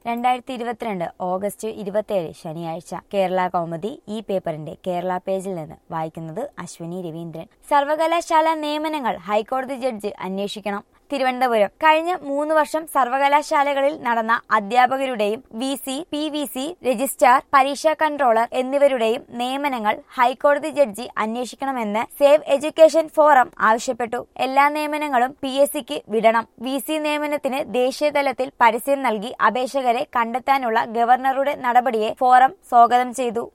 രണ്ടായിരത്തി ഇരുപത്തിരണ്ട് ഓഗസ്റ്റ് ഇരുപത്തിയേഴ് ശനിയാഴ്ച കേരള കൗമുദി ഈ പേപ്പറിന്റെ കേരള പേജിൽ നിന്ന് വായിക്കുന്നത് അശ്വിനി രവീന്ദ്രൻ സർവകലാശാല നിയമനങ്ങൾ ഹൈക്കോടതി ജഡ്ജി അന്വേഷിക്കണം തിരുവനന്തപുരം കഴിഞ്ഞ മൂന്ന് വർഷം സർവകലാശാലകളിൽ നടന്ന അധ്യാപകരുടെയും V C P V C registrar പരീക്ഷാ കൺട്രോളർ എന്നിവരുടെയും നിയമനങ്ങൾ ഹൈക്കോടതി ജഡ്ജി അന്വേഷിക്കണമെന്ന് സേവ് എഡ്യൂക്കേഷൻ ഫോറം ആവശ്യപ്പെട്ടു എല്ലാ നിയമനങ്ങളും പി എസ് സിക്ക് വിടണം വി സി നിയമനത്തിന് ദേശീയതലത്തിൽ പരസ്യം നൽകി അപേക്ഷകരെ കണ്ടെത്താനുള്ള ഗവർണറുടെ നടപടിയെ ഫോറം സ്വാഗതം ചെയ്തു